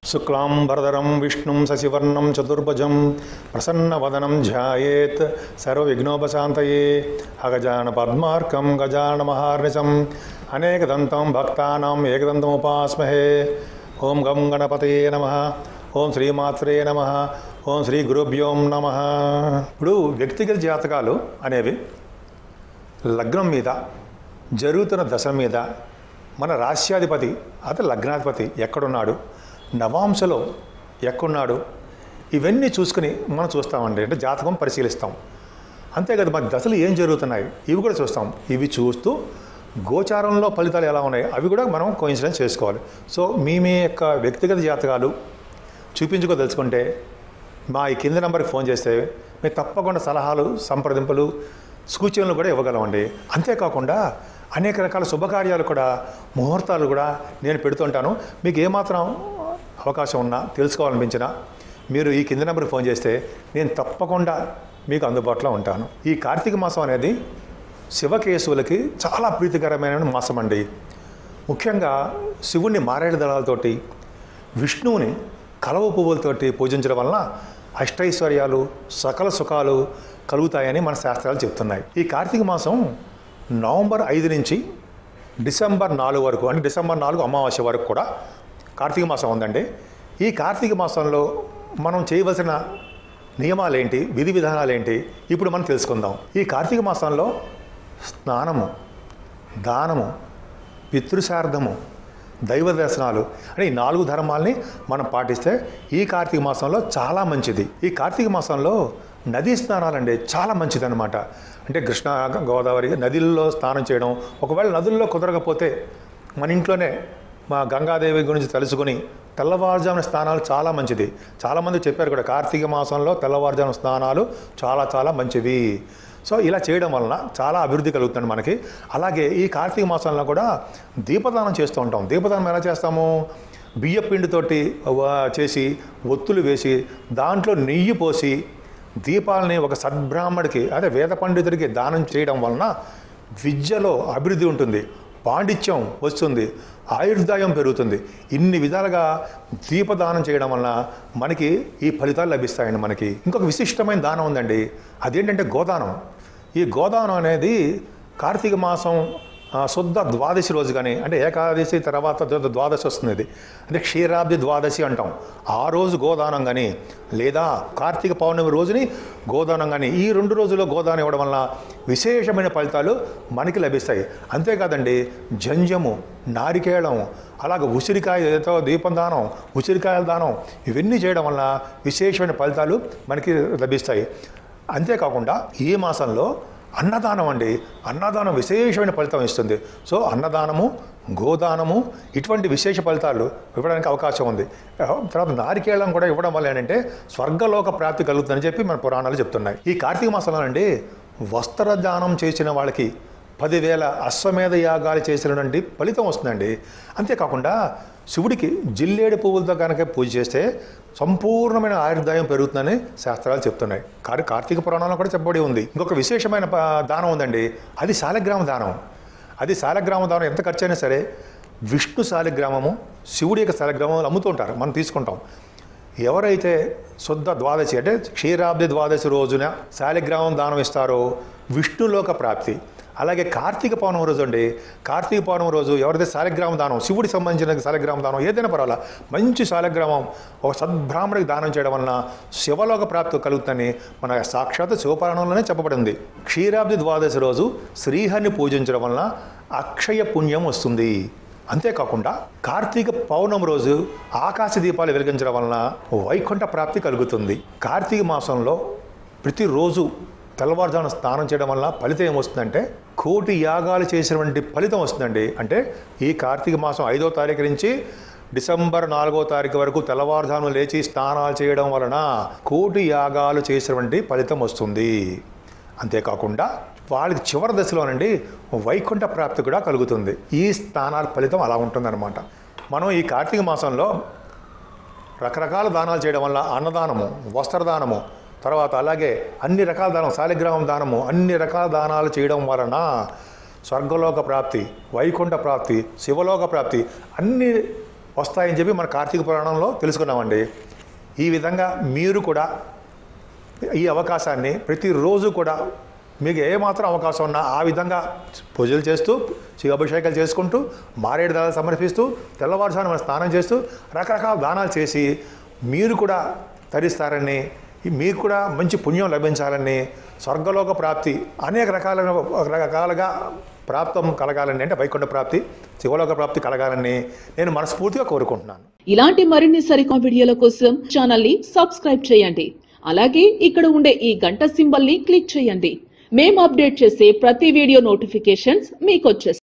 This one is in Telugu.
శుక్లాంబరధరం విష్ణుం శశివర్ణం చతుర్భుజం ప్రసన్నవదనం ధ్యాయేత్ సర్వవిఘ్నోపశాంతయే అగజాన పద్మార్కం గజాన మహార్నిశం అనేకదంతం భక్తానాం ఏకదంతముపాస్మహే ఓం గం గణపతయే నమ ఓం శ్రీమాత్రే నమ ఓం శ్రీ గురుభ్యోం నమ ఇప్పుడు వ్యక్తిగత జాతకాలు అనేవి లగ్నం మీద జరుగుతున్న దశ మీద మన రాశ్యాధిపతి అతను లగ్నాధిపతి ఎక్కడున్నాడు నవాంశలో ఎక్కడున్నాడు ఇవన్నీ చూసుకుని మనం చూస్తామండి అంటే జాతకం పరిశీలిస్తాం అంతే కదా మన దశలు ఏం జరుగుతున్నాయి ఇవి కూడా చూస్తాం ఇవి చూస్తూ గోచారంలో ఫలితాలు ఎలా ఉన్నాయి అవి కూడా మనం కోయిన్సిడెన్స్ చేసుకోవాలి సో మీ మీ యొక్క వ్యక్తిగత జాతకాలు చూపించుకోదలుచుకుంటే మా ఈ కింద నెంబర్కి ఫోన్ చేస్తే మేము తప్పకుండా సలహాలు సంప్రదింపులు సూచనలు కూడా ఇవ్వగలమండి అంతేకాకుండా అనేక రకాల శుభకార్యాలు కూడా ముహూర్తాలు కూడా నేను పెడుతుంటాను మీకు ఏమాత్రం అవకాశం ఉన్నా తెలుసుకోవాలనిపించినా మీరు ఈ కింద నెంబర్కి ఫోన్ చేస్తే నేను తప్పకుండా మీకు అందుబాటులో ఉంటాను ఈ కార్తీక మాసం అనేది శివకేశవులకి చాలా ప్రీతికరమైన మాసం అండి ముఖ్యంగా శివుణ్ణి మారేడు దళాలతోటి విష్ణువుని కలవ పువ్వులతోటి పూజించడం వలన అష్టైశ్వర్యాలు సకల సుఖాలు కలుగుతాయని మన శాస్త్రాలు చెప్తున్నాయి ఈ కార్తీక మాసం నవంబర్ ఐదు నుంచి డిసెంబర్ నాలుగు వరకు అంటే డిసెంబర్ నాలుగు అమావాస్య వరకు కూడా కార్తీక మాసం ఉందండి ఈ కార్తీక మాసంలో మనం చేయవలసిన నియమాలు ఏంటి విధి విధానాలు ఏంటి ఇప్పుడు మనం తెలుసుకుందాం ఈ కార్తీక మాసంలో స్నానము దానము పితృశార్థము దైవ దర్శనాలు అంటే ఈ నాలుగు ధర్మాల్ని మనం పాటిస్తే ఈ కార్తీక మాసంలో చాలా మంచిది ఈ కార్తీక మాసంలో నదీ స్నానాలండి చాలా మంచిది అనమాట అంటే కృష్ణ గోదావరి నదుల్లో స్నానం చేయడం ఒకవేళ నదుల్లో కుదరకపోతే మన ఇంట్లోనే మా గంగాదేవి గురించి తెలుసుకుని తెల్లవారుజామున స్నానాలు చాలా మంచిది చాలామంది చెప్పారు కూడా కార్తీక మాసంలో తెల్లవారుజామున స్నానాలు చాలా చాలా మంచివి సో ఇలా చేయడం వలన చాలా అభివృద్ధి కలుగుతుంది మనకి అలాగే ఈ కార్తీక మాసంలో కూడా దీపదానం చేస్తూ ఉంటాం దీపదానం ఎలా చేస్తాము బియ్య పిండితోటి వ- చేసి ఒత్తులు వేసి దాంట్లో నెయ్యి పోసి దీపాలని ఒక సద్బ్రాహ్మడికి అదే వేద పండితుడికి దానం చేయడం వలన విద్యలో అభివృద్ధి ఉంటుంది పాండిత్యం వస్తుంది ఆయుర్దాయం పెరుగుతుంది ఇన్ని విధాలుగా దీపదానం చేయడం వలన మనకి ఈ ఫలితాలు లభిస్తాయండి మనకి ఇంకొక విశిష్టమైన దానం ఉందండి అదేంటంటే గోదానం ఈ గోదానం అనేది కార్తీక మాసం ఆ, శుద్ధ ద్వాదశి రోజు కానీ అంటే ఏకాదశి తర్వాత ద- ద్వాదశి వస్తుంది ఇది అంటే క్షీరాబ్ది ద్వాదశి అంటాం ఆ రోజు గోదానం కానీ లేదా కార్తీక పౌర్ణమి రోజుని గోదానం కానీ ఈ రెండు రోజుల్లో గోదానం ఇవ్వడం వలన విశేషమైన ఫలితాలు మనకి లభిస్తాయి అంతేకాదండి జంజము నారికేళం అలాగే ఉసిరికాయ ఏదో దీపం దానం ఉసిరికాయల దానం ఇవన్నీ చేయడం వలన విశేషమైన ఫలితాలు మనకి లభిస్తాయి అంతేకాకుండా ఈ మాసంలో అన్నదానం అండి అన్నదానం విశేషమైన ఫలితం ఇస్తుంది సో అన్నదానము గోదానము ఇటువంటి విశేష ఫలితాలు ఇవ్వడానికి అవకాశం ఉంది తర్వాత నారికేళం కూడా ఇవ్వడం వల్ల ఏంటంటే స్వర్గలోక ప్రాప్తి కలుగుతుందని చెప్పి మన పురాణాలు చెప్తున్నాయి ఈ కార్తీక మాసంలో అండి వస్త్రదానం చేసిన వాళ్ళకి పదివేల అశ్వమేధ యాగాలు చేసినటువంటి ఫలితం వస్తుందండి అంతేకాకుండా శివుడికి జిల్లేడు పువ్వులతో కనుక పూజ చేస్తే సంపూర్ణమైన ఆయుర్దాయం పెరుగుతుందని శాస్త్రాలు చెప్తున్నాయి కానీ కార్తీక పురాణంలో కూడా చెప్పబడి ఉంది ఇంకొక విశేషమైన ప- దానం ఉందండి అది శాలగ్రామ దానం అది శాలగ్రామ దానం ఎంత ఖర్చు అయినా సరే విష్ణు శాలగ్రామము శివుడి యొక్క శాలగ్రామం అమ్ముతుంటారు మనం తీసుకుంటాం ఎవరైతే శుద్ధ ద్వాదశి అంటే క్షీరాబ్ది ద్వాదశి రోజున శాలిగ్రామం దానం ఇస్తారో విష్ణులోక ప్రాప్తి అలాగే కార్తీక పౌర్ణమి రోజు అండి కార్తీక పౌర్ణమి రోజు ఎవరైతే శాలిగ్రామం దానం శివుడికి సంబంధించిన శాలిగ్రామం దానం ఏదైనా పర్వాలా మంచి శాలిగ్రామం ఒక సద్బ్రాహ్మడికి దానం చేయడం వలన శివలోక ప్రాప్తి కలుగుతుందని మన సాక్షాత్ శివపురాణంలోనే చెప్పబడింది క్షీరాబ్ది ద్వాదశి రోజు శ్రీహరిని పూజించడం వలన అక్షయ పుణ్యం వస్తుంది అంతేకాకుండా కార్తీక పౌర్ణమి రోజు ఆకాశ దీపాలు వెలిగించడం వలన వైకుంఠ ప్రాప్తి కలుగుతుంది కార్తీక మాసంలో ప్రతిరోజు తెల్లవారుజామున స్నానం చేయడం వల్ల ఫలితం ఏమొస్తుందంటే కోటి యాగాలు చేసినటువంటి ఫలితం వస్తుందండి అంటే ఈ కార్తీక మాసం ఐదో తారీఖు నుంచి డిసెంబర్ నాలుగో తారీఖు వరకు తెల్లవారుజామున లేచి స్నానాలు చేయడం వలన కోటి యాగాలు చేసినటువంటి ఫలితం వస్తుంది అంతేకాకుండా వాళ్ళకి చివరి దశలోనండి వైకుంఠ ప్రాప్తి కూడా కలుగుతుంది ఈ స్థానాల ఫలితం అలా ఉంటుందన్నమాట మనం ఈ కార్తీక మాసంలో రకరకాల దానాలు చేయడం వల్ల అన్నదానము వస్త్రదానము తర్వాత అలాగే అన్ని రకాల దానం శాలిగ్రామం దానము అన్ని రకాల దానాలు చేయడం వలన స్వర్గలోక ప్రాప్తి వైకుంఠ ప్రాప్తి శివలోక ప్రాప్తి అన్ని వస్తాయని చెప్పి మన కార్తీక పురాణంలో తెలుసుకున్నామండి ఈ విధంగా మీరు కూడా ఈ అవకాశాన్ని ప్రతిరోజు కూడా మీకు ఏమాత్రం అవకాశం ఉన్నా ఆ విధంగా పూజలు చేస్తూ శివాభిషేకాలు చేసుకుంటూ మారేడు దానాలు సమర్పిస్తూ తెల్లవారుజామున మన స్నానం చేస్తూ రకరకాల దానాలు చేసి మీరు కూడా తరిస్తారని మీకు కూడా మంచి పుణ్యం లభించాలని స్వర్గలోక ప్రాప్తి అనేక రకాల రకాలుగా ప్రాప్తం కలగాలని అంటే వైకుంఠ ప్రాప్తి శివలోక ప్రాప్తి కలగాలని నేను మనస్ఫూర్తిగా కోరుకుంటున్నాను ఇలాంటి మరిన్ని సరికొత్త వీడియోల కోసం ఛానల్ ని సబ్స్క్రైబ్ చేయండి అలాగే ఇక్కడ ఉండే ఈ గంట సింబల్ ని క్లిక్ చేయండి మేము అప్డేట్ చేసే ప్రతి వీడియో నోటిఫికేషన్స్ మీకు వచ్చేస్తాయి